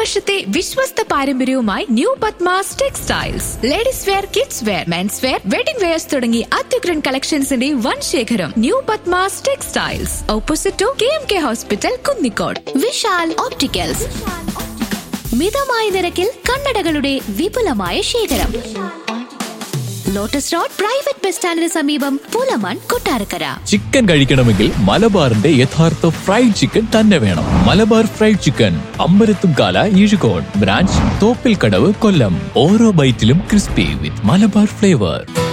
വർഷത്തെ വിശ്വസ്ത പാരമ്പര്യവുമായി new Padmas textiles ladies wear kids wear men's wear wedding wears തുടങ്ങി അത്യുഗ്രൻ കളക്ഷൻസിന്റെ വൻ ശേഖരം new Padmas textiles opposite to K M K hospital Kunnicode Vishal opticals മിതമായ നിരക്കിൽ കണ്ണടകളുടെ വിപുലമായ ശേഖരം ലോട്ടസ് റോഡ് പ്രൈവറ്റ് ബസ് സ്റ്റാൻഡിന് സമീപം പൂലമൺ കൊട്ടാരക്കര ചിക്കൻ കഴിക്കണമെങ്കിൽ മലബാറിന്റെ യഥാർത്ഥ ഫ്രൈഡ് ചിക്കൻ തന്നെ വേണം Malabar fried chicken Ambarathumkala Ezhukode branch Thoppil Kadavu Kollam ഓരോ ബൈറ്റിലും ക്രിസ്പി വിത്ത് മലബാർ ഫ്ലേവർ